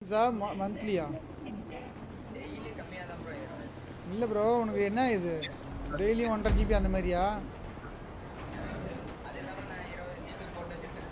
மந்த்ஸா மந்த்லியா daily கம்மியாக தான் bro ஏறும் இல்லை ப்ரோ உனக்கு என்ன இது டெய்லியும் ஒன்றரை ஜிபி அந்த மாதிரியா அது இல்லாமல் நான் இருபது ஜிபி போட்டு வச்சுருக்கேன்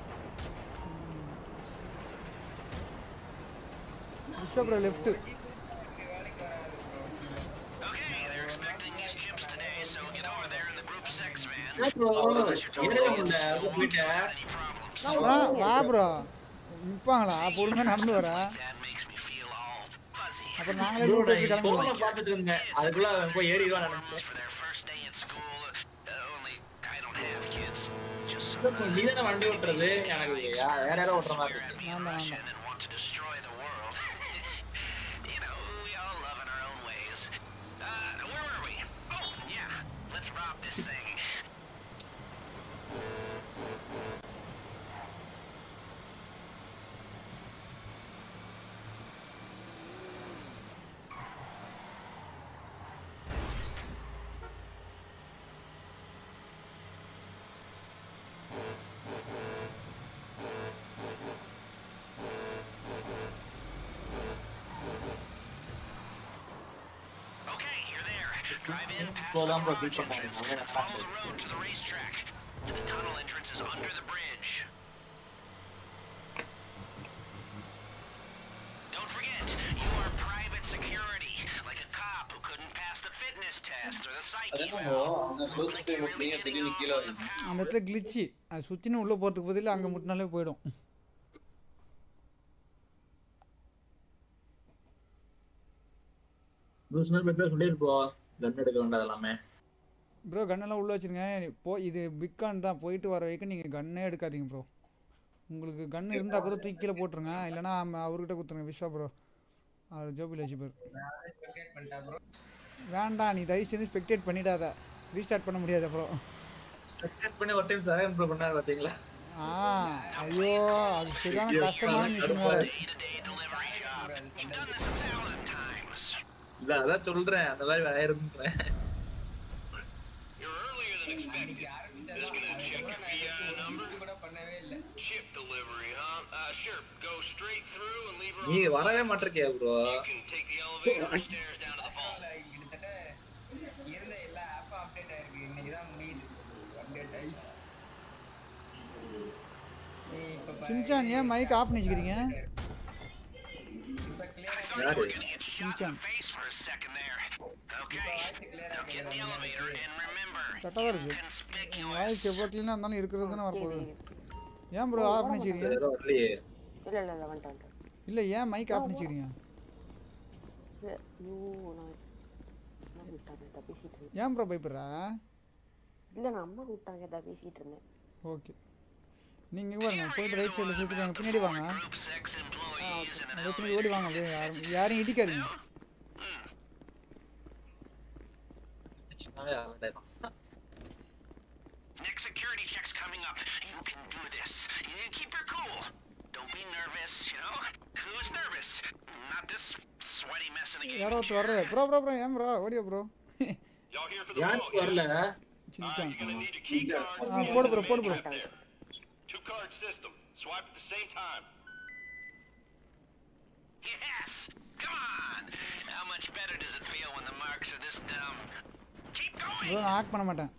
விஸ்வ ப்ரோ லெஃப்ட்டு ஜிபி வேலைக்கு வராது ப்ரோ கீழே Okay, they're expecting these chips today, so get over there in the group six van. என்ன ப்ரோ ஏறவே முடியல அங்க போயிட்டேன் Any problems? வா வா ப்ரோ நிற்பாங்களா பொறுமையாக நடந்து வர That makes me feel all fuzzy. அப்புறம் நாங்களே ப்ரோ ரூட் எடுத்து நான் கிளம்புவோம் போன பார்த்துட்டு இருந்தேன் அதுக்குள்ள அவன் போய் ஏறிடுவான் நினைச்சேன் For their first day at school, uh, only I don't have kids. Just some bro, நீ தானே வண்டி ஓட்டுறது எனக்கு யா- வேற யாரோ ஓட்டுற மாதிரி at இருக்கு me ஆமா, Russian ஆமா. and want to destroy the world. you know, we all love in our own ways. Uh, where were we? Oh, yeah. Let's rob this thing. Okay, you're there. Drive in past Well, the I'm gonna garage beat somebody. entrance I'm gonna and follow find the it. road to the racetrack. The tunnel entrance is under the bridge. Don't forget, you are private security, like a cop who couldn't pass the fitness test or the psych அதான் eval. bro, அவங்க Look slope like போய் you're முட்டினீங்க, really getting திடீர்னு off கீழே on the power. அந்த இடத்துல கிளிச்சு அது சுற்றினு உள்ளே போகிறதுக்கு பதில் அங்கே முட்டினாலே போயிடும் நூறு நாள் பெட்ரோல் சொல்லியிருப்போம் கன் எடுக்க வேண்டாம் எல்லாமே ப்ரோ கன்னெல்லாம் உள்ளே வச்சுருங்க போ இது பிக்கான் தான் போயிட்டு வர வரைக்கும் நீங்கள் கன்னே எடுக்காதீங்க ப்ரோ உங்களுக்கு கன் இருந்தால் கூட தூக்கி கீழே போட்டுருங்க இல்லைனா ஆம- அவர்கிட்ட கொடுத்துருங்க விஸ்வா ப்ரோ அவர் ஜோபியில் வச்சுப்பார் நான் ஸ்பெக்டேட் பண்ணிட்டேன் ப்ரோ வேண்டாம் நீ தயவு செஞ்சு ஸ்பெக்டேட் பண்ணிடாத ரீஸ்டார்ட் பண்ண முடியாது அப்புறம் ஸ்பெக்டேட் பண்ணி ஒரு டைம் சரகம் ப்ரோ பண்ணாரு பாத்தீங்களா ஆ ஐயோ அது சரியான கஷ்டமான விஷயம் வேறு Day-to-day delivery job. You've done this a thousand times. இல்ல அதான் சொல்றேன் அந்த மாதிரி வேற இருந்துறேன் You're earlier than expected. அன்னைக்கு ஆரம்பிச்சதான் அதுக்கப்புறம் நான் இதுக்கு ஒரு கூட பண்ணவே இல்லை Chip delivery, huh? Uh, sure. Go straight through and leave her நீ on the வரவே மாட்டிருக்கியா bro You can take the elevator or stairs down to the vault. ஆப்ல கிட்டத்தட்ட இருந்த எல்லா ஆப்பும் அப்டேட் ஆயிருக்கு இன்னைக்கு தான் முடியுது அப்டேட் ஆகி நீ இப்ப பாரு, சின்சான் ஏன் மைக் ஆஃப் பண்ணி வச்சுக்கிறீங்க இப்ப clear ah I thought you were gonna get shot in Shinchan. the face for a second there. Okay. voice clear ah Now get in the கேக்குதா? elevator and remember, கரெக்டாக தான் இருக்குது conspicuous. Voice எவ்வளோ க்ளீனாக இருந்தாலும் இருக்கிறது தானே வரப்போகுது ஏன் ப்ரோ ஆஃப் பண்ணி வச்சுக்கிறீங்க ஏதோ வரலையே இல்ல இல்ல இல்ல வந்துட்டேன் வந்துட்டேன் இல்லை ஏன் மைக் ஆஃப் பண்ணி வச்சுக்கிறீங்க இல்ல ஐயோ நான் நான் விட்டாங்க இதை பேசிட்டு இருந்தேன் ஏன் ப்ரோ பயப்படுறா இல்ல நான் அம்மா விட்டாங்க இதை பேசிட்டு இருந்தேன் ஓகே நீங்கள் பாருங்க போயிட்டு ரைட் சைடில் சுற்றி வாங்க பின்னாடி வாங்க Group six employees in an அப்படியே பின்னாடி ஓடி வாங்க அப்படியே யாரும் யாரையும் இடிக்காதீங்க சும்மாவே அவன்தான். Next security check's coming up. You can do this. You keep your cool. Don't be nervous, you know? Who's nervous? Not this sweaty mess in a யாரோ game. ஒருத்தர் வர்ற ப்ரோ ப்ரோ ப்ரோ ஏன் ப்ரோ ஓடியா bro Y'all here for the யாருக்கு vault? வரல Yeah? Alright, Shinchan you're gonna need your key cards. ஆ and போடு the bro போடு bro map there. Two card system. Swipe at the same time. Yes! Come on! How much better does it feel when the marks are this dumb? Keep bro going! நான் ஆக் பண்ண மாட்டேன்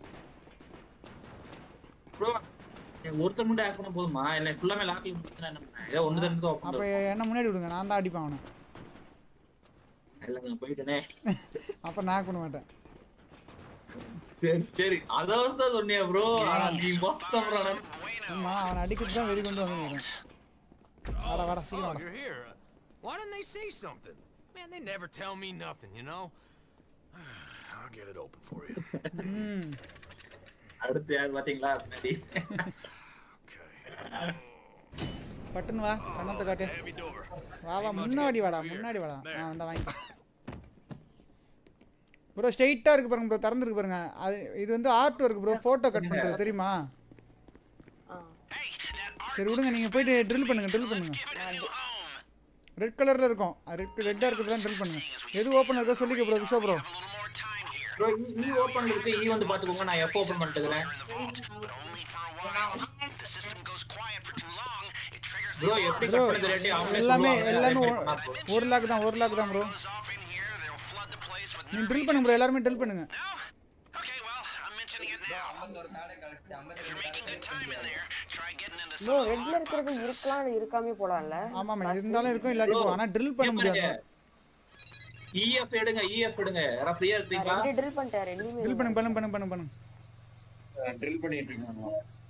bro ஒருத்தர் மட்டும் add பண்ண போதுமா இல்ல ஃபுல்லாமே லாக்ல முடிச்சுனா என்ன பண்ண ஏதோ ஒன்னு ரெண்டு அப்போ ஓப்பன் என்ன முன்னாடி விடுங்க நான் தான் அடிப்பேன் அவனை இல்ல நான் போயிட்டேனே அப்போ நான் ஆக் பண்ண மாட்டேன் சரி சரி அதான் தான் சொன்னியா ப்ரோ நீ மொத்தம் ப்ரோ Bueno. ஆமாம் அவனை அடிக்கிறது தான் வெறி கொண்டு வந்து வாடா வாடா சீக்கிரம் Oh, வாடா you're here. Why didn't they say something? Man, they never tell me nothing, you know? I'll get it open for you. ம் அடுத்து யார் பாத்தீங்களா முன்னாடி Okay. பட்டுன்னு வா கண்ணத்தை காட்டு Heavy door. வா வா முன்னாடி வாடா முன்னாடி வாடா ஆ வந்தா வாங்கிக்கோ ப்ரோ ஸ்ட்ரெயிட்டாக இருக்கு பாருங்க ப்ரோ திறந்துருக்கு பாருங்க அது இது வந்து art work bro photo cut பண்ணுறது தெரியுமா ஆ Hey, that art சரி விடுங்க நீங்கள் போயிட்டு ட்ரில் பண்ணுங்க ட்ரில் பண்ணுங்க give it a new home. Red கலரில் இருக்கும் ரெட் ரெட்டாக இருக்கிறது ட்ரில் பண்ணுங்க எது ஓப்பன் இருக்கோ சொல்லிக்க ப்ரோ விஷோ bro Have a little more time here. Bro ஈ ஓபன் இருக்கு ஈ வந்து பாத்துக்கோங்க நான் எப்போ ஓபன் பண்ணிட்டுக்கிறேன் in the vault, but only for a while. If the system goes quiet for too long, it triggers the bro எப்படி Bro, கட் பண்ண தெரியாட்டி அவங்களே எல்லாமே சொல்லுவாங்க, எல்லாமே reset ஒரு- பண்ணா போதும். ஒரு லாக் தான் ஒரு லாக் தான் bro goes off in here. They'll flood the place with நீ ட்ரில் பண்ணுங்க ப்ரோ எல்லாருமே ட்ரில் பண்ணுங்க No? Okay, well, I'm mentioning it now. ஐம்பத்தோரு காடை கழிச்சு If you're ஐம்பத்தி making good time in there, try getting into bro some of the ரெட்ல இருக்கிறது boxes. இருக்கலாம் இருக்காமே போலாம்ல ஆமா ஆமா இருந்தாலும் இருக்கும் இல்லாட்டி போகும் ஆனா ட்ரில் பண்ண முடியாது இஎஃப் எடுங்க இஎஃப் எடுங்க யாராவது ஃப்ரீயா இருக்கீங்களா ரெண்டு ட்ரில் பண்ணிட்டேன் ரெண்டுமே ட்ரில் பண்ணுங்க பண்ணுங்க பண்ணுங்க பண்ணுங்க பண்ணுங்க ட்ரில் பண்ணிட்டு இருக்காங்க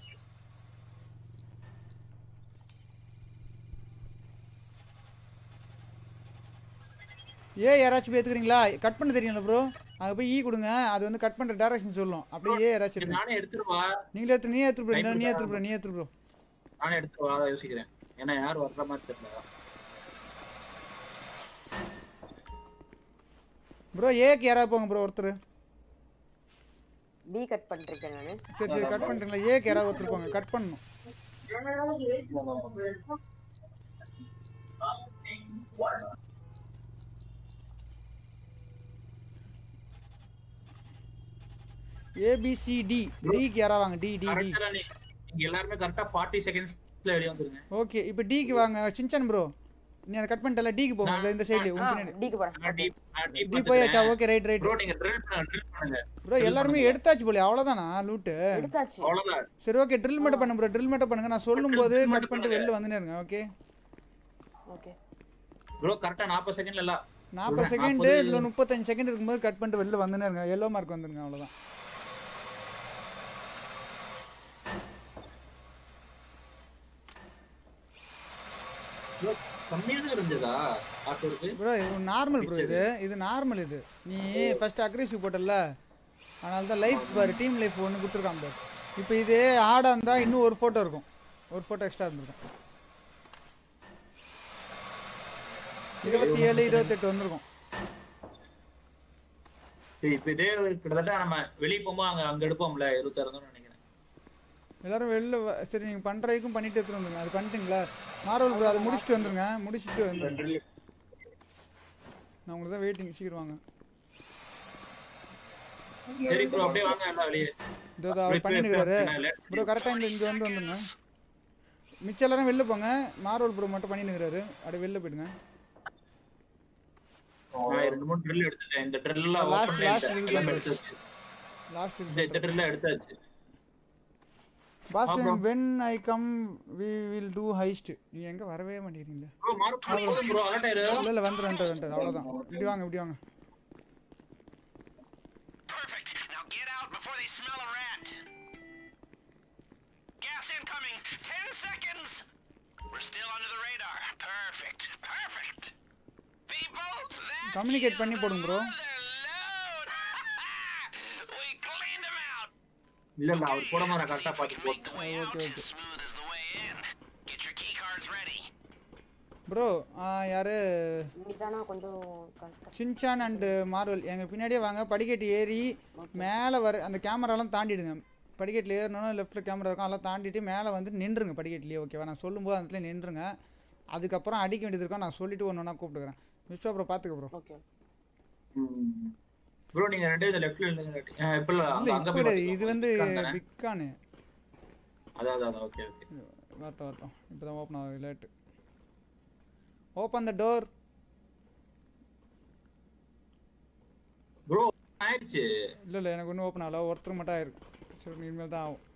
ஏ யாராச்சும் போய் எடுத்துக்கிறீங்களா கட் பண்ண தெரியும்ல ப்ரோ அங்கே போய் ஈ கொடுங்க அது வந்து கட் பண்ணுற டேரக்ஷன் சொல்லும் அப்படியே ஏ யாராச்சும் சரி, எடுங்க நானே எடுத்துருவா நீங்களே எடுத்து நீ எடுத்து ப்ரோ நீ எடுத்து ப்ரோ நீ எடுத்து ப்ரோ நானே எடுத்துருவா அதான் யோசிக்கிறேன் ஏன்னா யார் வர்ற மாதிரி தெரியல ப்ரோ ஏக்கு யாராவது போங்க ப்ரோ ஒருத்தர் பி கட் பண்ணிருக்கேன் நானு சரி சரி கட் பண்ணுறீங்களா ஏக்கு யாராவது ஒருத்தர் போங்க கட் பண்ணணும் ஏபிசிடி டிக்கு யாராவது வாங்க டி டி டி கரெக்டா நீ நீங்க எல்லாருமே கரெக்டா 40 செகண்ட்ஸ்ல வெளிய வந்துருங்க ஓகே இப்போ டிக்கு வாங்க சின்சான் ப்ரோ நீ அதை கட் பண்ணிட்டல டிக்கு போங்க இந்த- இந்த சைடுல உங்க பின்னாடி டிக்கு போறேன் நான் டீப் நான் டீப் டி போயாச்சா ஓகே ரைட் ரைட் ப்ரோ நீங்க ட்ரில் பண்ணுங்க ட்ரில் பண்ணுங்க ப்ரோ எல்லாருமே எடுத்தாச்சு போல அவ்வளோதானா லூட்டு எடுத்தாச்சு அவ்வளவுதான் சரி ஓகே ட்ரில் மட்டும் பண்ணு ப்ரோ ட்ரில் மட்டும் பண்ணுங்க நான் சொல்லும்போது கட் பண்ணிட்டு வெளில வந்துனே இருங்க ஓகே ஓகே ப்ரோ கரெக்டா 40 செகண்ட்ல எல்லாம் நாற்பது ஒரு செகண்ட் நாற்பது- இல்லை முப்பத்தஞ்சு செகண்ட் இருக்கும்போது கட் பண்ணிட்டு வெளில வந்துனே இருங்க எல்லோ மார்க் வந்துருங்க அவ்வளோதான் ப்ரோ கம்மியா தான் இருந்ததா ஆட்டோருக்கு ப்ரோ இது நார்மல் ப்ரோ இது இது நார்மல் இது நீ ஃபர்ஸ்ட் அக்ரெசிவ் போட்டல அதனால தான் லைஃப் பாரு டீம் லைஃப் ஒன்று கொடுத்துருக்கான் பாரு இப்போ இதே ஆடாக இருந்தால் இன்னும் ஒரு ஃபோட்டோ இருக்கும் ஒரு ஃபோட்டோ எக்ஸ்ட்ரா இருந்திருக்கும் இருபத்தி ஏழு இருபத்தெட்டு வந்திருக்கும் சரி இப்போ இதே கிட்டத்தட்ட நம்ம வெளிய போகும்போது அங்க அங்க எடுப்போம்ல இருபத்தாறு தான் நினைக்கிறேன் எல்லாரும் வெளில வ- சரி நீங்கள் பண்ணுற வரைக்கும் பண்ணிட்டு எடுத்துட்டு வந்துருங்க அது பண்ணிட்டீங்களா மார்வல் ப்ரோ அதை முடிச்சுட்டு வந்துருங்க முடிச்சுட்டு வந்துருங்க நான் உங்களுக்கு தான் வெயிட்டிங் சீக்கிரம் வாங்க சரி ப்ரோ அப்படியே வாங்க எல்லாம் வெளியே இதோ இதோ அவர் பண்ணினுக்கிறாரு ப்ரோ கரெக்டாக இந்த இங்கே வந்து வந்துருங்க மிச்சம் எல்லாரும் வெளில போங்க மார்வல் ப்ரோ மட்டும் பண்ணினுக்கிறாரு அப்படியே வெளில போயிடுங்க நான் ரெண்டு மூணு ட்ரில் எடுத்துட்டேன் இந்த ட்ரில் எல்லாம் Last- ஓபன் last பண்ணிட்டேன் drill எல்லாம் தான் எடுத்தாச்சு லாஸ்ட் இந்த இந்த ட்ரில் எடுத்தாச்சு Bhaskar bro. When I come we will do heist நீங்க எங்க வரவே மாட்டேங்கிறீங்களே ப்ரோ மாறு ப்ரோ அலர்ட் ஆயிரு இல்ல இல்ல வந்துரு வந்துரு வந்துரு அவ்வளவுதான் இப்படி வாங்க இப்படி வாங்க Perfect. Now get out before they smell a rat. Gas incoming. Ten seconds. We're still under the radar. Perfect. Perfect. People, that Communicate is பண்ணி போடுங்க bro. another load. we cleaned them out. இல்ல இல்ல அவர் போட மாதிரி See கரெக்டா if we பார்த்து can make the போட்டேன் way out Okay, as smooth as the way in. Get your key cards ready. Bro யாரு இன்னைக்கு கொஞ்சம் கஷ்டம் சின்சான் அண்டு மார்வல் எங்க பின்னாடியே வாங்க படிக்கட்டு ஏறி மேலே வர அந்த கேமராலாம் தாண்டிடுங்க படிக்கட்டில் ஏறணும் லெஃப்ட்டில் கேமரா இருக்கும் அதெல்லாம் தாண்டிட்டு மேலே வந்து நின்றுங்க படிக்கட்டுலேயே ஓகேவா நான் சொல்லும்போது அந்த இடத்துல நின்றுங்க அதுக்கப்புறம் அடிக்க வேண்டியது இருக்கும் நான் சொல்லிட்டு ஒன்று ஒன்றா கூப்பிட்டுக்கிறேன் விஸ்வா ப்ரோ பார்த்துக்க ப்ரோ ஓகே ப்ரோ நீங்க ரெண்டு இது லெஃப்ட்ல இல்லங்க இப்ப இல்ல இல்லை அங்க இப்போ போய் கிடையாது இது வந்து பாத்துக்கலாம். பிக்கானு அதான் அதான் அதான் ஓகே ஓகே வரட்டும் வரட்டும் இப்போ தான் ஓப்பன் ஆகுது late open the door bro ஆயிடுச்சு இல்லை இல்லை எனக்கு ஒன்றும் ஓப்பன் ஆகல ஒருத்தர் மட்டும் ஆயிருக்கு சரி இனிமேல் தான் ஆகும்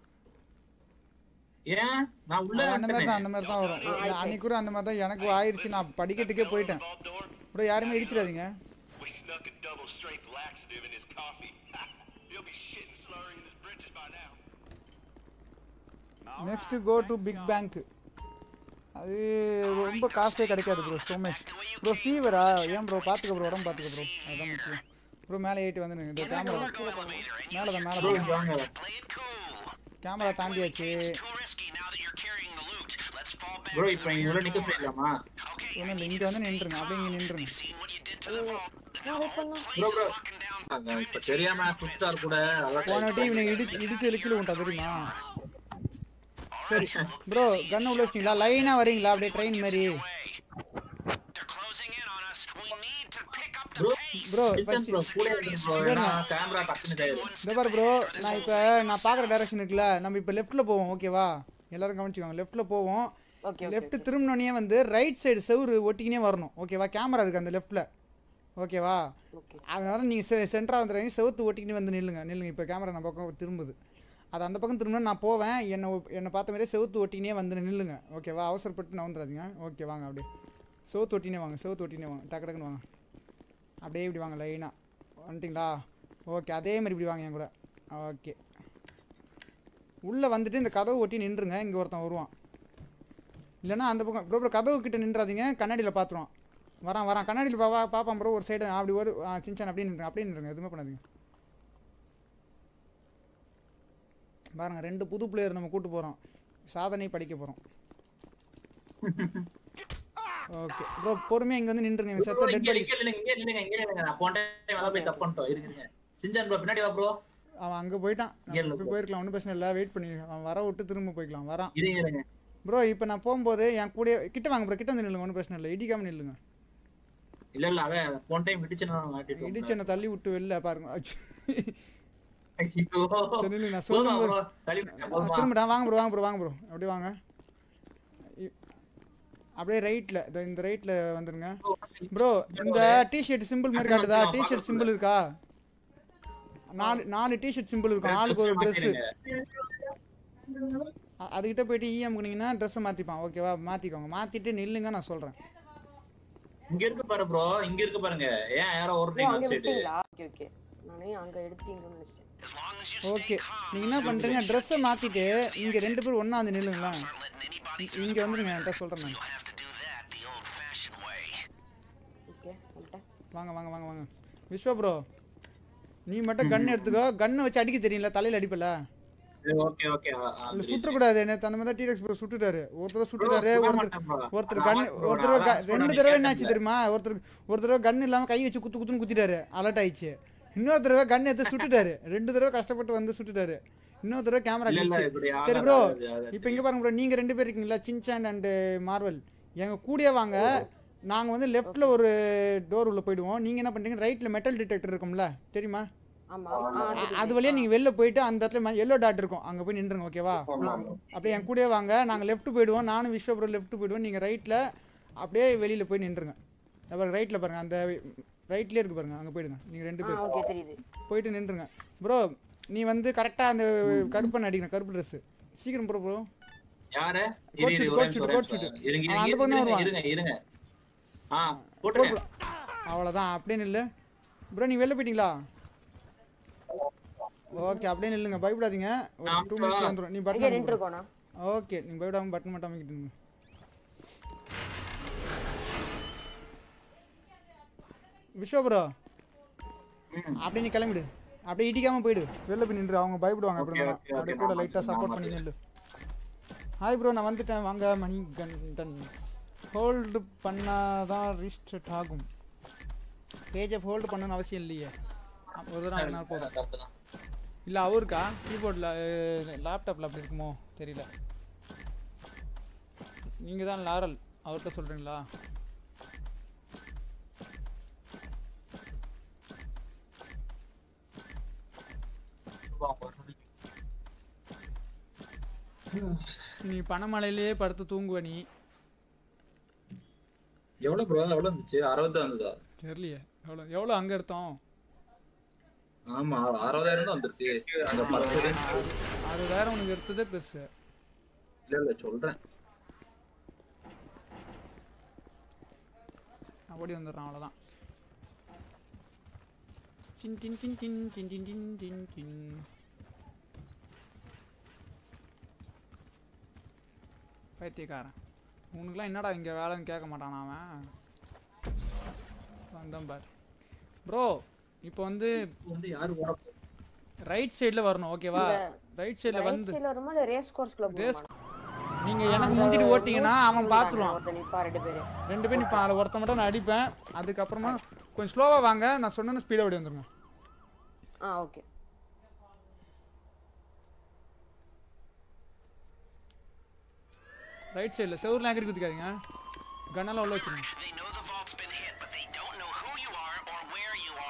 ஏன் நான் உள்ள அது அந்த மாதிரி தான் வந்துட்டேனே. அந்த மாதிரி தான் வரும் இல்ல, அன்னைக்கு கூட அந்த மாதிரி தான் எனக்கு ஆயிடுச்சு நான் படிக்கட்டுக்கே போயிட்டேன் Vault door. ப்ரோ யாருமே இடிச்சிடாதீங்க We snuck a double strength laxative in his coffee. He'll be shitting slurring in his britches by now. Next go to big bank அது ரொம்ப காசே கிடைக்காது ப்ரோ சோமேஷ் ப்ரோ ஃபீவரா ஏன் ப்ரோ பார்த்துக்க ப்ரோ உடம்பு பார்த்துக்க ப்ரோ அதுதான் முக்கியம் ப்ரோ மேலே ஏறிட்டு வந்துடுங்க இந்த கேமரா மேலே தான் மேலே ப்ரோ தான் வாங்க Play it cool. கேமரா தாண்டியாச்சு Too risky now that you're carrying the loot. Let's fall back bro to இப்போ the இங்க உள்ள நிக்க போயிடலாமா Okay, ஒன்றும் இல்லை இங்கே வந்து நின்றுங்க அப்படியே இங்கே நின்றுங்க seen what you did to the vault. நான் வெயிட் பண்ணா ப்ரோ ப்ரோ Locking down. அங்க இப்ப தெரியாம சுத்தார் கூட போன அதான் வாட்டி இவனை இடிச்சு இடிச்சு கீழே விட்டா தெரியுமா சரி ப்ரோ கன் உள்ள வச்சிங்களா லைனாக வரீங்களா அப்படியே ட்ரெயின் மாதிரி They're closing in on us. We need to pick up the bro pace. Bro kitchen first bro கூட இருக்கு ப்ரோ ஏன்னா கேமரா டக்குனு இதாயிரும் இந்த பாரு ப்ரோ நான் இப்போ நான் பார்க்குற டைரக்ஷன் இருக்குல்ல நம்ம இப்போ லெஃப்ட்டில் போவோம் ஓகேவா எல்லாரும் கவனிச்சுக்கோங்க லெஃப்ட்டில் போவோம் ஓகே லெஃப்ட் திரும்பினோடனே வந்து ரைட் சைடு செவுரு ஒட்டிக்கினே வரணும் ஓகேவா கேமரா இருக்குது அந்த லெஃப்ட்டில் ஓகேவா ஓகே அதனால நீங்கள் செ சென்டராக வந்துடுறீங்க செவுத்து ஒட்டிக்கிட்டு வந்து நில்லுங்க நில்லுங்க இப்போ கேமரா நம்ம பக்கம் திரும்புது அது அந்த பக்கம் திரும்பினா நான் போவேன் என்னை ஒ- என்னை பார்த்த மாதிரியே செவுத்து ஒட்டினே வந்து நில்லுங்க ஓகேவா அவசரப்பட்டு நான் வந்துடாதீங்க ஓகே வாங்க அப்படியே செவுத்து ஒட்டினே வாங்க செவுத்து ஒட்டினே வாங்க டக்கு டக்குன்னு வாங்க அப்படியே இப்படி வாங்க லைனாக வந்துட்டிங்களா ஓகே அதே மாதிரி இப்படி வாங்க என் கூட ஓகே உள்ளே வந்துட்டு இந்த கதவு ஒட்டி நின்றுங்க இங்கே ஒருத்தன் வருவான் இல்லைன்னா அந்த பக்கம் ப்ரோ ப்ரோ கதவு கிட்ட நின்றாதீங்க கண்ணாடியில் பார்த்துருவான் வரான் வரான் கண்ணாடியில் பாப்பா பார்ப்பான் ப்ரோ ஒரு சைடு அப்படி ஒரு ஆ, சின்சான் அப்படியே நின்றுங்க அப்படியே நின்றுங்க எதுவுமே பண்ணாதீங்க பாருங்க ரெண்டு புது பிளேயர் நம்ம கூட்டு போகிறோம் சாதனை படிக்க போகிறோம் ஓகே ப்ரோ பொறுமையாக இங்கே வந்து நின்றுங்க இவன் செத்த Bro, டெட் இங்க பாடி இங்க நில்லுங்க, இங்க நில்லுங்க, இங்க நில்லுங்க. நான் போன time அதான் போய் தப்பு பண்ணிட்டோம். இருங்க, இருங்க. சின்சான் bro, பின்னாடி வா bro. அவன் அங்கே போயிட்டான் இங்க இல்ல இப்போ bro. போயிருக்கலாம் ஒன்றும் பிரச்சனை இல்லை வெயிட் பண்ணி அவன் வர விட்டு திரும்ப போய்க்கலாம் வரான் இருங்க, இருங்க. ப்ரோ இப்போ நான் போகும்போது என் கூட கிட்ட வாங்க ப்ரோ கிட்ட வந்து நில்லுங்க ஒன்றும் பிரச்சனை இல்லை இடிக்காம நில்லுங்க இல்ல, இல்ல, அதான் போன time இடிச்சுன்னு நான் மாட்டிட்டோம். இடிச்சு என்னை தள்ளி விட்டு வெளில பாருங்க அச்சோ. ஐயோ. சரி நில்லு, நான் போதுமா சொல்லும் bro? தள்ளி விட்டுட்டேன், போதுமா? திரும்பிட்டா வாங்க ப்ரோ வாங்க ப்ரோ வாங்க ப்ரோ அப்படியே வாங்க இ- அப்படியே ரைட்டில் இந்த ரைட்டில் வந்துருங்க ப்ரோ இந்த டிஷர்ட் சிம்பிள் மாதிரி காட்டுதா டிஷர்ட் சிம்பிள் இருக்கா நாலு நாலு டிஷர்ட் சிம்பிள் இருக்கும் ஆளுக்கு ஒரு ட்ரெஸ்ஸு அதுக்கிட்ட போயிட்டு இஎம் பண்ணிங்கன்னா ட்ரெஸ்ஸை மாற்றிப்பான் ஓகேவா மாற்றிக்கோங்க மாற்றிட்டு நில்லுங்க நான் சொல்கிறேன் இங்க இருக்கு பாரு ப்ரோ இங்க இருக்கு பாருங்க ஏன் யாரோ ப்ரோ ஓடுறீங்க அங்க சைடு விட்டீங்களா ஓகே ஓகே நானே அங்க எடுத்தீங்கன்னு நினைச்சிட்டேன் As long as you okay stay calm, நீங்கள் என்ன பண்ணுறீங்க ட்ரெஸ்ஸை மாற்றிட்டு இங்கே ரெண்டு பேரும் ஒன்றா வந்து நில்லுங்களா start letting anybody through இங்கே வந்துருங்க என்கிட்ட சொல்கிறேன் நான் You'll have to do that the old-fashioned way. Okay வந்துட்டேன் வாங்க வாங்க வாங்க வாங்க விஸ்வா ப்ரோ நீ மட்டும் கன் எடுத்துக்கோ கன்னை வச்சு அடிக்க தெரியல தலையில அடிப்பல ஓகே ஓகே இல்ல சுற்றக்கூடாது நேற்று அந்த மாதிரி டீரெக்ஸ் ப்ரோ சுட்டுட்டாரு ஒருத்தர் சுட்டுட்டாரு ஒருத்தர் ஒருத்தர் கன் ஒரு தடவை க- ரெண்டு தடவை என்னாச்சு தெரியுமா ஒருத்தர் ஒரு தடவை கன் இல்லாம கை வச்சு குத்து குத்துன்னு குத்திட்டாரு அலர்ட் ஆயிடுச்சு இன்னொரு தடவை கன் எடுத்து சுட்டுட்டாரு ரெண்டு தடவை கஷ்டப்பட்டு வந்து சுட்டுட்டாரு இன்னொரு தடவை கேமரா இல்ல, இல்ல, கிழிச்சு இப்படி சரி ஆகாது, ப்ரோ அது, அது. இப்போ இங்க பாருங்க ப்ரோ நீங்க ரெண்டு பேர் இருக்கீங்களா சின்சான் அண்ட் மார்வல் எங்க கூடயே வாங்க நாங்க வந்து லெஃப்ட்ல ஒரு டோர் உள்ள போயிடுவோம் நீங்க என்ன பண்றீங்க ரைட்ல மெட்டல் டிடெக்டர் இருக்கும்ல தெரியுமா ஆமா ஆ அ- தெரியுது. அது வழியா நீங்க வெளில போயிட்டு அந்த இடத்துல எல்லோ டாட் இருக்கும் அங்க போய் நின்றுங்க ஓகேவா அப்படியே என் கூடயே வாங்க நாங்க லெஃப்ட் போயிடுவோம் நானும் விஸ்வபுரம் லெஃப்ட் போயிடுவோம் நீங்க ரைட்ல அப்படியே வெளியில போய் நின்றுங்க பாருங்க ரைட்ல பாருங்க அந்த ரைட்லயே இருக்கு பாருங்க அங்க போயிடுங்க நீங்க ரெண்டு ஆ பேர் ஓகே தெரியுது போயிட்டு நின்றுங்க ப்ரோ நீ வந்து கரெக்டா அந்த கருப்பன் அடிக்கணும் கருப்பு ட்ரெஸ் சீக்கிரம் ப்ரோ ப்ரோ யாரு கோட் இரு, இரு, ஷூட், ஒரே கோட் நிமிஷம், ஷூட், ஒரே கோட் நிமிஷம். ஷூட். இருங்க அவன் அந்த இருங்க, பக்கம் தான் இருங்க, வருவான். இருங்க இருங்க ஆ போட்டுருங்க அவ்வளோதான் அப்படியே நில்லு ப்ரோ நீ வெளில போயிட்டீங்களா ஓகே அப்படியே நில்லுங்க பயப்படாதீங்க ஒரு டூ மினிட்ஸ்ல வந்துடும் நீ இங்க பட்டன் ரெண்டு இருக்கோண்ணா ஓகே நீ பயப்படாம பட்டன் மட்டும் அமைக்கிட்டு இருங்க விஸ்வா ப்ரோ ம். அப்படியே நீ கிளம்பிடு அப்படியே இடிக்காம போயிடு வெளில போய் நின்று அவங்க பயப்படுவாங்க அப்படி Okay, இருந்தா. okay, okay, அப்படியே கூட நான் லைட்டாக மாத்திக்கிறேன், சப்போர்ட் நான் பண்ணி நில்லு ஹாய் ப்ரோ நான் வந்துட்டேன் வாங்க மணி கண்டன் ஹோல்டு பண்ணாதான் ரீஸ்டார்ட் ஆகும் பேஜை ஹோல்டு பண்ணணும்னு அவசியம் இல்லையே ஒரு தடவை வாங்கினா போதும் தப்புதான். இல்லை அவருக்கா கீபோர்டில் லேப்டாப்பில் அப்படி இருக்குமோ தெரியல நீங்கள் தான் லாரல் அவர்கிட்ட சொல்கிறீங்களா நீ பணமலையிலேயே படுத்து தூங்குவ நீ எவ்வளவு ப்ரோ எவ்வளவு இருந்துச்சு அறுபது வந்ததா தெரியலையே எவ்வளோ எவ்வளோ அங்கே எடுத்தோம் ஆமா அறுபதாயிரம் தான் வந்துருச்சு அந்த பத்து அறுபதாயிரம் உனக்கு எடுத்ததே பெருசு இல்ல இல்ல சொல்றேன் நான் ஓடி வந்துடுறான் அவ்வளோதான் சின் டின் டின் டின் டின் டின் டின் டின் டின் பைத்தியக்காரன் உனக்குலாம் என்னடா இங்கே வேலைன்னு கேட்க மாட்டானா அவன் வந்தான் பார் ப்ரோ இப்போ வந்து இப்ப வந்து யாரு ஓட போ- ரைட் சைடில் வரணும் ஓகேவா ரைட் சைடில் ரைட் வந்து சைடுல வருமா இல்ல ரேஸ் கோர்ஸ்க்குள்ள ரேஸ் போகுமா நீங்கள் எனக்கு முந்திட்டு ஓட்டிங்கன்னா அவன் பார்த்துருவான் ஒருத்தன் நிப்பா ரெண்டு பேரு ரெண்டு பேரும் இப்போ அதில் ஒருத்த மட்டும் நான் அடிப்பேன் அதுக்கப்புறமா கொஞ்சம் ஸ்லோவாக வாங்க நான் சொன்னேன்னு ஸ்பீடாக ஓடி வந்துருங்க ஆ ஓகே ரைட் சைடில் செவரில் எங்கே குதிக்காதீங்க கன்னெல்லாம் உள்ள வச்சுருங்க They know the vault's been hit, but they don't know who you are or where you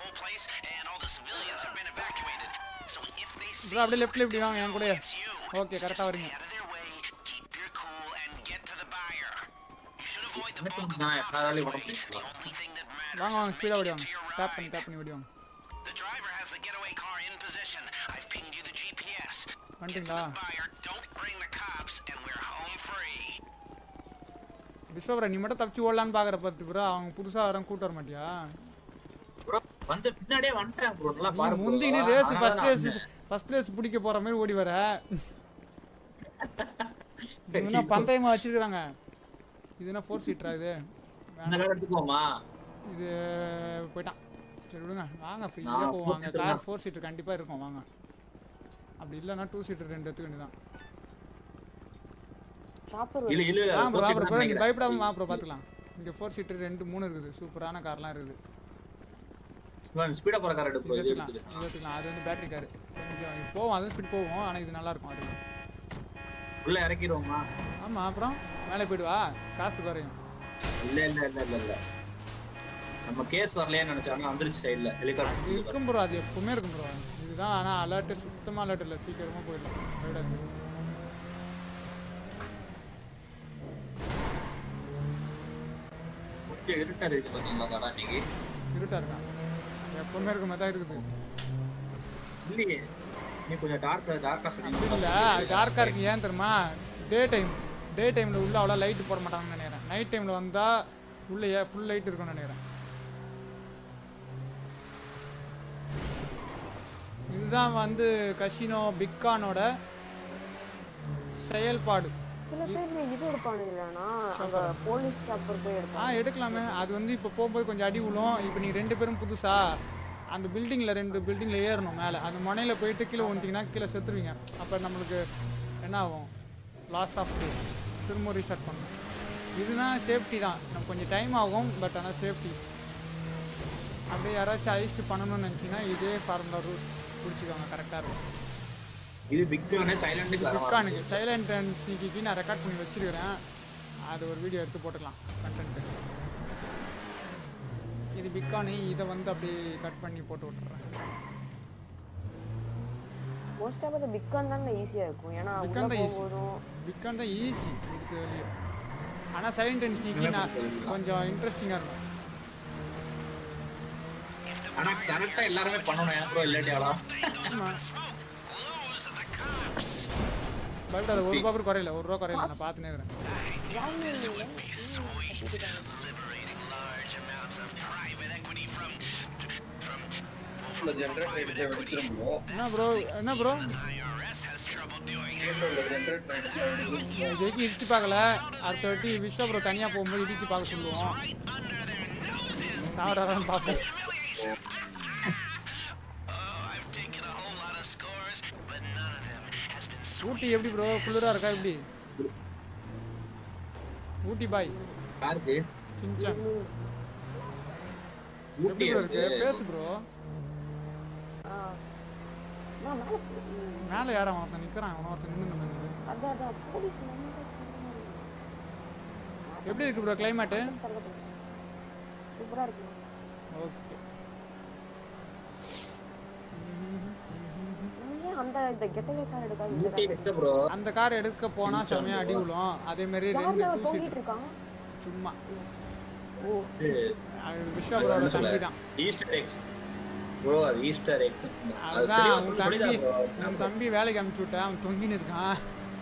whole place, and all the civilians have been evacuated. So if they see bro அப்படியே லெஃப்ட்ல இப்படி வாங்க என் கூட it's you, okay கரெக்டாக வரீங்க stay out of their way, keep your cool, and get to the buyer. You should avoid the எனக்கு bulk of நான் the cops எப்பனாலும் this இவனை way. The பிடிக்கலாம். only thing that matters வாங்க is வாங்க ஸ்பீடாக ஓடி making வாங்க it to your டேப் பண்ணி ride. டேப் பண்ணி ஓடி வாங்க The driver has the getaway car in position. I've pinged you the GPS. Get to வந்துட்டீங்களா the buyer, don't bring the cops, and we're home free. விஸ்வபுரா நீ மட்டும் தப்பிச்சு ஓடலான்னு பார்க்குற பார்த்து ப்ரோ அவங்க புதுசாக வரவங்க கூட்டு வர மாட்டியா ப்ரோ வந்து பின்னாடியே வந்துட்டேன் ப்ரோ நல்லா நீ பாரு bro. முந்தினே ரேஸ் அதனால ஃபர்ஸ்ட் தான் ரேஸ் வந்தேன். ஃபர்ஸ்ட் பிளேஸ் பிடிக்க போற மாதிரி ஓடி வர இதுனா பந்தயமா வச்சிருக்காங்க இதுனா ஃபோர் சீட்டரா இது இந்த கார் எடுத்துக்கோமா இது போயிட்டான் சரி விடுங்க வாங்க நான் ஃப்ரீயாக போவாங்க four-seater கார் தான். ஃபோர் சீட்டர் கண்டிப்பாக இருக்கும் வாங்க அப்படி இல்லைன்னா டூ சீட்டர் ரெண்டு எடுத்துக்க வேண்டியதான் சாப்பர் இல்ல இல்ல இல்ல வாங்க ப்ரோ four seater அப்புறம் தான் ப்ரோ நீ நினைக்கிறேன். பயப்படாம வா ப்ரோ பார்த்துக்கலாம் இங்கே ஃபோர் சீட்டர் ரெண்டு மூணு இருக்குது சூப்பரான கார்லாம் இருக்குது இவன் ஸ்பீடா போற கார் எடுத்து இது இது எடுத்துக்கலாம் எடுத்துக்கலாம் இது எடுத்துக்கலாம் அது வந்து பேட்டரி கார் கொஞ்சம் இது போகும் அது ஸ்பீட் போகும் ஆனால் இது நல்லா இருக்கும் அது உள்ள இறக்கிடுவோமா ஆமாம் அப்புறம் மேலே போயிடுவா காசு குறையும் இல்ல இல்ல இல்ல இல்ல இல்ல நம்ம கேஸ் வரலையேன்னு நினைச்சாங்க வந்துருச்சு சைடுல அது ஹெலிகாப்டர் இருக்கும் ப்ரோ அது எப்பவுமே இருக்கும் ப்ரோ இதுதான் ஆனால் அலர்ட்டு சுத்தமாக அலர்ட் இல்லை சீக்கிரமாக போயிடலாம் போயிடாது முக்கிய இருட்டா இருக்கு பாத்தீங்களா கடா இன்னைக்கு இருட்டா இருக்கான் எப்பவுமே இருக்க மாதிரி தான் இருக்குது இல்லையே நீ கொஞ்சம் டார்க் டார்க்கா அப்படி சொல்லி இல்லை அது டார்க்காக இருக்கு ஏன் தெரியுமா டே டைம் டே டைமில் உள்ள அவ்வளோ லைட்டு போட மாட்டாங்கன்னு நினைக்கிறேன் நைட் டைமில் வந்தால் உள்ள ஏ ஃபுல் லைட் இருக்கும்னு நினைக்கிறேன் இதுதான் வந்து கசினோ பிக்கானோட செயல்பாடு சில பேர் இது எடுப்பானுங்களாண்ணா அங்க போலீஸ் சாப்பர் போய் ஆ எடுப்பாங்க எடுக்கலாமே அது வந்து இப்போ போகும்போது கொஞ்சம் அடி விழும் இப்போ நீங்கள் ரெண்டு பேரும் புதுசா அந்த பில்டிங்கில் ரெண்டு பில்டிங்கில் ஏறணும் மேலே அந்த முனையில் போயிட்டு கீழே வந்துட்டிங்கன்னா கீழே செத்துருவீங்க அப்போ நம்மளுக்கு என்ன ஆகும் லாஸ் ஆஃப் டே திரும்ப ரீஸ்டார்ட் பண்ணணும் இதுனா சேஃப்டி தான் நம்ம கொஞ்சம் டைம் ஆகும் பட் ஆனால் சேஃப்டி அப்படியே யாராச்சும் ஐஸ்ட் பண்ணணும்னு நினச்சிங்கன்னா இதே ஃபார்முலா ரூட் பிடிச்சிக்கோங்க கரெக்டாக இருக்கும் இது பிக்கானே சைலண்ட்டுக்கு வர புக்கானுக்கு சைலண்ட் அண்ட் ஸ்னீக்கிக்கு நான் ரெக்கார்ட் பண்ணி வச்சிருக்கிறேன் அது ஒரு வீடியோ எடுத்து போட்டுக்கலாம் கண்டென்ட்டு இது பிக்கானு இதை வந்து அப்படியே கட் பண்ணி போட்டு விட்டுறேன் மோஸ்ட் ஆஃப் பிக்கான் தான் ஈஸியா இருக்கும் ஏன்னா உள்ள பிக்கான் தான் ஈஸி போகும்போதும் பிக்கான் தான் ஈஸி இதுக்கு வெளியே ஆனால் சைலண்ட் அண்ட் ஸ்னீக்கி நான் கொஞ்சம் இன்ட்ரெஸ்டிங்காக இருக்கும் ஆனா கரெக்டா எல்லாருமே பண்ணணும் ஏன் ப்ரோ இல்லாட்டியாடா ஆமாம் Lose the cops. பயப்படாத ஒரு ரூபா கூட குறையில ஒரு ரூபா குறையில நான் பார்த்துனே இருக்கிறேன் Liberating large amounts of private equity from from உள்ள ஜென்ரேட்டர் எடுத்து வெடிச்சிரும் ப்ரோ என்ன ப்ரோ என்ன bro IRS has trouble doing உள்ள ஜென்ரேட்டர் ஜெயிக்கி இடிச்சு பார்க்கல அடுத்த வாட்டி விஸ்வ ப்ரோ தனியாக போகும்போது இடிச்சு பார்க்க சொல்லுவோம் சாவடாதான் பார்ப்போம் Oh, I've taken a whole lot of scores, but none of them has been ஊட்டி எப்படி ப்ரோ குளிரா இருக்கா எப்படி ஊட்டி பாய் யாருக்கு சின்சான் ஊட்டி எப்படி ப்ரோ இருக்கு பேசு ப்ரோ ஆ, நான் மேல போ- ம், மேலே யாரும் ஒருத்தன் நிற்கிறான் அவன் ஒருத்தன் நின்று அதான் அதான் போலீஸ் நம்ம எப்படி இருக்கு ப்ரோ கிளைமேட்டு சூப்பரா இருக்கு ஓகே நீ ஏன் அந்த இந்த கெட்டவே கார் எடுக்காது இந்த ஊட்டி கார் எங்க ப்ரோ அந்த கார் எடுக்க போனால் செம்மையா அடி விழும் அதே மாதிரி ரெண்டு யாருமே டூ தொங்கிட்டு சீட் இருக்கான் சும்மா ஓ அது விஸ்வா ப்ரோட தம்பி தான் ஈஸ்டர் எக்ஸ் ப்ரோ அது ஈஸ்டர் எக்ஸ் அது அதுதான் தெளிவா உன் சொல்ல தம்பி முடியுதா உன் bro? தம்பி வேலைக்கு அனுப்பிச்சு விட்டேன் அவன் தொங்கின்னு இருக்கான்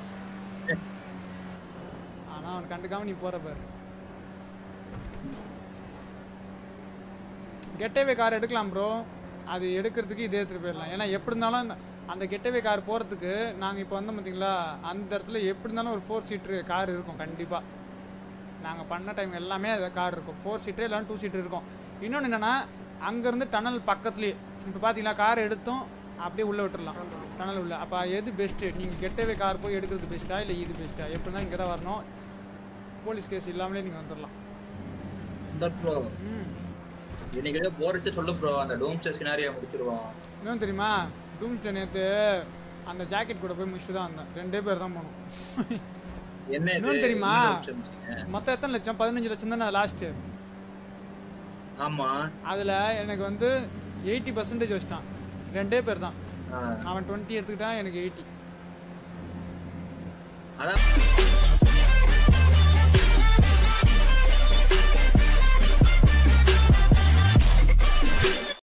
ஆனா அவன் கண்டுக்காம நீ போற பாரு கெட்டவே கார் எடுக்கலாம் ப்ரோ அது எடுக்கிறதுக்கு இதே எடுத்துட்டு போயிடலாம் ஏன்னா எப்படி இருந்தாலும் அந்த- அந்த கெட்டவே கார் போகிறதுக்கு நாங்கள் இப்போ வந்தோம் பார்த்தீங்களா அந்த இடத்துல எப்படி இருந்தாலும் ஒரு ஃபோர் சீட்ரு கார் இருக்கும் கண்டிப்பாக நாங்கள் பண்ண டைம் எல்லாமே அது கார் இருக்கும் ஃபோர் சீட்டர் இல்லைன்னா டூ சீட்டர் இருக்கும் இன்னொன்று என்னென்னா அங்கேருந்து டனல் பக்கத்துலேயே இப்போ பார்த்தீங்களா கார் எடுத்தோம் அப்படியே உள்ளே விட்டுறலாம் டனல் உள்ள அப்போ எது பெஸ்ட்டு நீங்கள் கெட்டவே கார் போய் எடுக்கிறது பெஸ்ட்டா இல்லை இது பெஸ்ட்டா எப்படி தான் இங்கே தான் வரணும் போலீஸ் கேஸ் இல்லாமலே நீங்கள் வந்துடலாம் இந்த ப்ரோ ம் இன்னைக்கு போறச்சு சொல்லு ப்ரோ அந்த டோம்ஸ் சினாரியா முடிச்சிருவோம் இன்னும் தெரியுமா டூம்ஸ்டே நேற்று அந்த ஜாக்கெட் கூட போய் முடிச்சுட்டு தான் வந்தேன் ரெண்டே பேர் தான் போனோம் என்ன இது இன்னொன்னு தெரியுமா? என்ன doomsday முடிச்சீங்க? மொத்தம் எத்தனை லட்சம் பதினஞ்சு லட்சம் தானே லாஸ்ட்டு ஆமா அதில் எனக்கு வந்து எயிட்டி பர்சன்டேஜ் வச்சிட்டான் ரெண்டே பேர் தான் ஆ, அவன் டுவெண்ட்டி எடுத்துக்கிட்டான் எனக்கு எயிட்டி அதான்